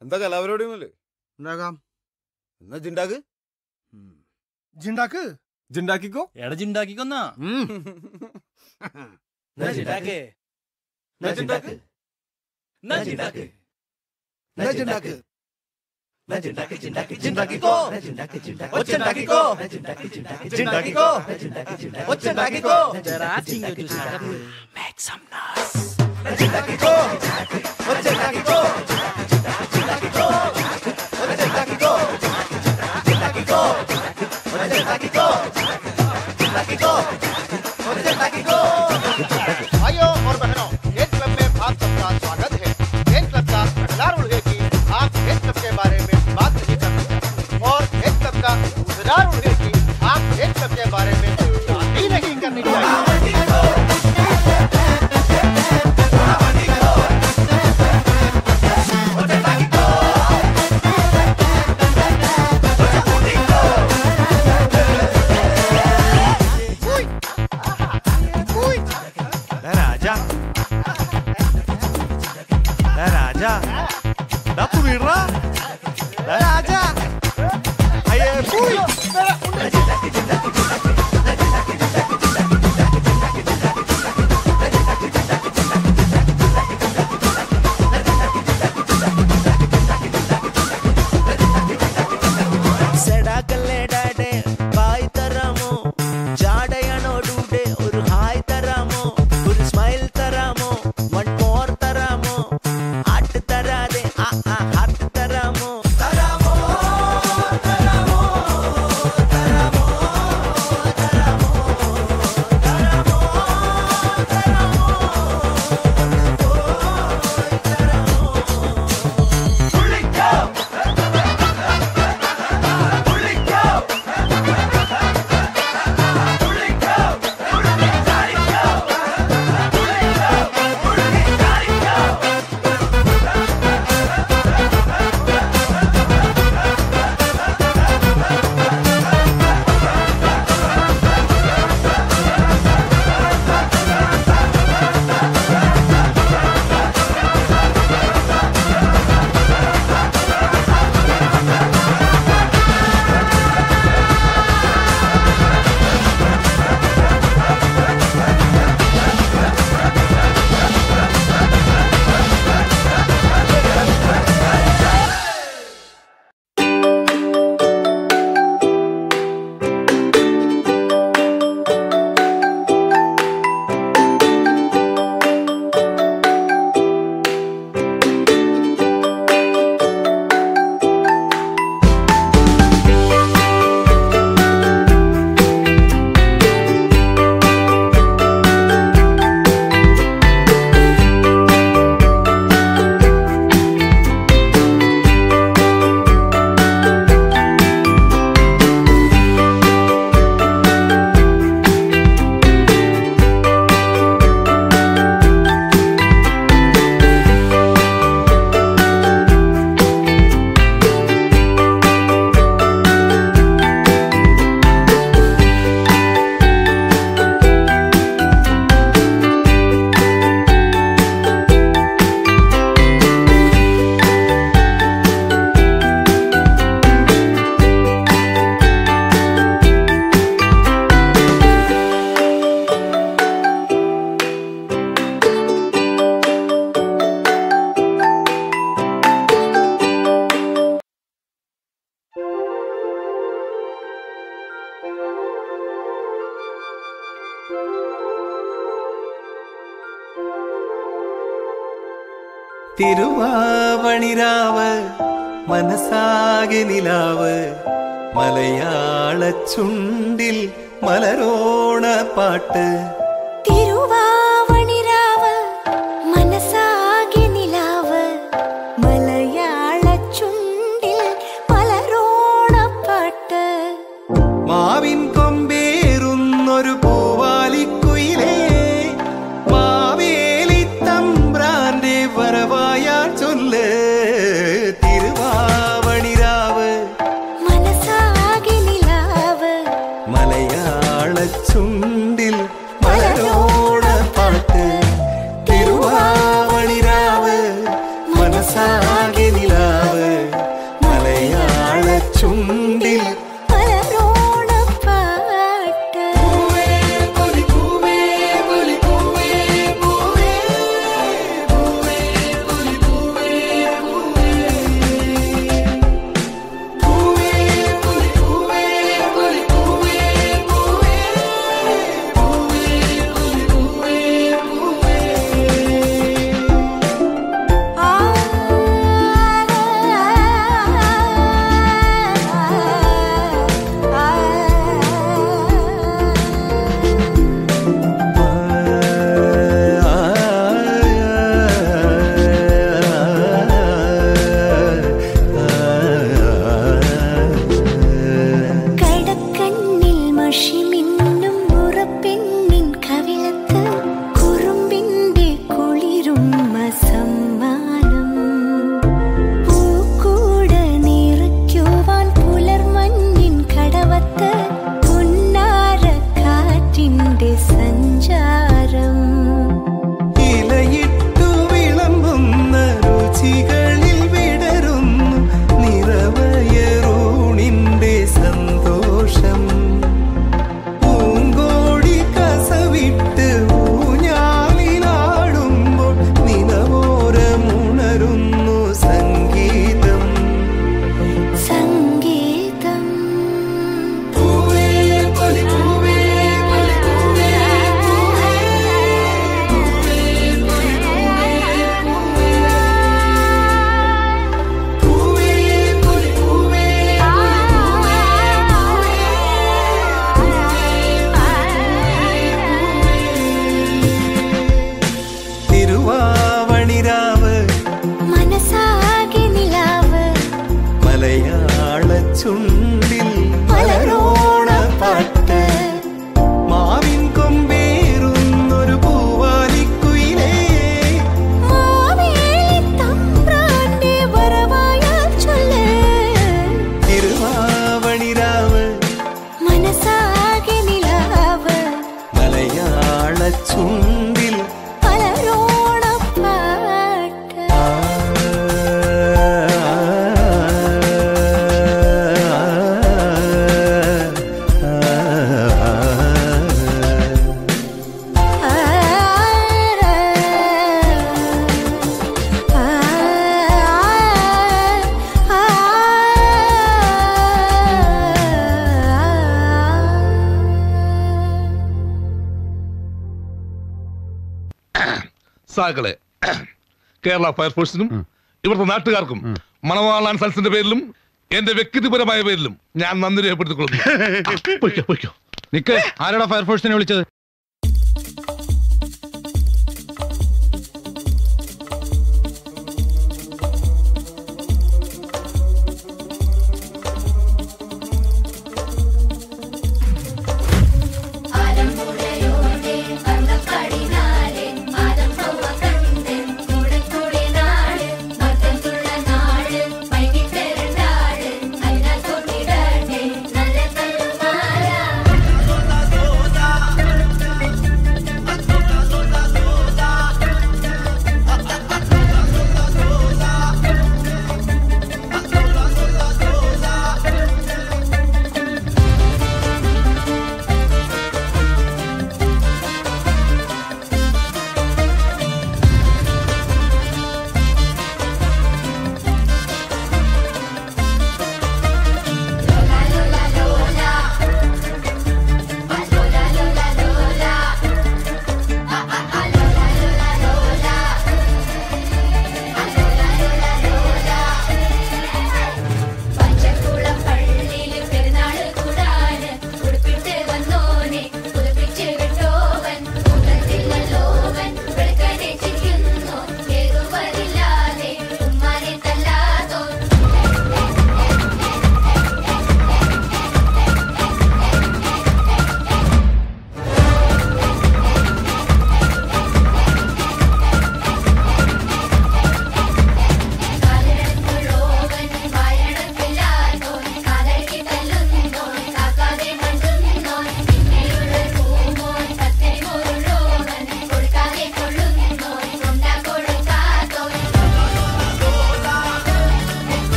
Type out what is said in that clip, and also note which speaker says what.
Speaker 1: എന്താ കലാപരിപാടിയൊന്നുമില്ലേ
Speaker 2: ഉണ്ടാകാം
Speaker 1: എന്നാ ജിണ്ടാക്ക്
Speaker 2: ജിണ്ടാക്ക്
Speaker 3: ജിണ്ടാക്കിക്കോ
Speaker 4: എടാ ജിണ്ടാക്കിക്കൊന്നാ
Speaker 1: ജിണ്ടാക്ക്
Speaker 2: ജിണ്ടാക്ക്
Speaker 1: ജിണ്ടാക്ക്
Speaker 2: ജിണ്ടാക്ക്
Speaker 1: ജിണ്ടാക്കിക്കോ ഒച്ചുണ്ടാക്കിക്കോ ജിണ്ടാക്കിക്കോ ഒച്ചുണ്ടാക്കിക്കോ ജിണ്ടാക്കിക്കോ ഒച്ചുണ്ടാക്കിക്കോ ജിണ്ടാക്കിക്കോ ഒച്ചുണ്ടാക്കിക്കോ ജിണ്ടാക്കിക്കോ ഒച്ചുണ്ടാക്കിക്കോ ജിണ്ടാക്കിക്കോ ഒച്ചുണ്ടാക്കിക്കോ
Speaker 5: भाइयों और बहनों गेट क्लब में आप सबका स्वागत है गेट क्लब का पहला रूल है कि आप गेट क्लब के बारे में बात नहीं कर सकते और गेट क्लब का दूसरा रूल है कि आप गेट क्लब के बारे में बात ही नहीं करनी चाहिए
Speaker 3: രാജാ രാജാ വീടാ രാജാ അയ്യേ പോയി
Speaker 6: സെടാക്കല്ലേ ഡാഡേ ബായ് തരാമോ ജാടയാണോ ഡൂഡേ ഒരു ഹായ് തരാമോ ഒരു സ്മൈൽ തരാമോ വൺ മോർ തരാമോ ഹാർട്ട് തരാതെ ആ ആ ഹാർട്ട് തരാമോ തരാമോ തരാമോ തരാമോ തരാമോ തരാമോ
Speaker 7: തിരുവാവണിരാവ് മനസ്സാകെ നിലാവ് മലയാള ചുണ്ടിൽ മലരോണ പാട്ട്
Speaker 8: തിരുവാവണിരാവ് മനസ്സാകെ നിലാവ് മലയാള ചുണ്ടിൽ പലരോണപ്പാട്ട്
Speaker 7: മാവിൻ കൊമ്പേറുന്നൊരു പൂവാലിക്കുയിലേ മാവേലി തമ്പ്രാന്റെ വരവായാൽ ചൊല്ല് തിരുവാവണിരാവ്
Speaker 8: മനസ്സാകെ നിലാവ്
Speaker 7: മലയാള ചുണ്ടിൽ മലരോണ ചുണ്ടിൽ
Speaker 8: മലരോണപ്പാട്ട് കടക്കണ്ണിൽ മഷിമിന്നും മുറപ്പെണ്ണിൻ കവിളത്ത് കുറുമ്പിന്റെ കുളിരും സമ്മാനം പൂക്കൂട നിറയ്ക്കുവാൻ പുലർമഞ്ഞിൻ കടവത്ത് പുന്നാര കാറ്റിന്റെ സഞ്ചാരം
Speaker 7: ഇലയിട്ടു വിളമ്പുന്ന രുചികളിൽ വിടരുന്നു നിറവയറൂണിന്റെ സന്തോഷം പൂങ്കോടി കസവിട്ട് ഊഞ്ഞാലിലാടുമ്പോൾ നിലവോരമുണരുന്നു സംഗീതം
Speaker 8: സംഗീതം
Speaker 7: പൂവേ പൊലി പൂവേ പൊലി പൂവേ പൂവേ പൊലി പൂവേ തിരുവാവണിരാവ്
Speaker 8: മനസ്സാകെ നിലാവ്
Speaker 7: മലയാള ചുണ്ടിൽ മലരോണ പാട്ട് മാവിൻ കൊമ്പേറുന്നൊരു പൂവാലിക്കുയിലേ
Speaker 8: മാവേലി തമ്പ്രാന്റെ വരവായാൽ ചൊല്ല്
Speaker 7: തിരുവാവണിരാവ്
Speaker 8: മനസ്സാകെ നിലാവ്
Speaker 7: മലയാള ചുണ്ടിൽ
Speaker 8: മലരോണപ്പാട്ട്
Speaker 7: ആ,
Speaker 4: സാക്കളെ കേരള ഫയർഫോഴ്സിനും ഇവിടുത്തെ നാട്ടുകാർക്കും മണവാളാൻ സൽസിന്റെ പേരിലും എന്റെ വ്യക്തിപരമായ പേരിലും ഞാൻ നന്ദി രേഖപ്പെടുത്തിക്കൊള്ളുന്നു ആ, പൊയ്ക്കോ, പൊയ്ക്കോ.
Speaker 3: നിക്ക് ആരാടാ ഫയർഫോഴ്സിനെ വിളിച്ചത്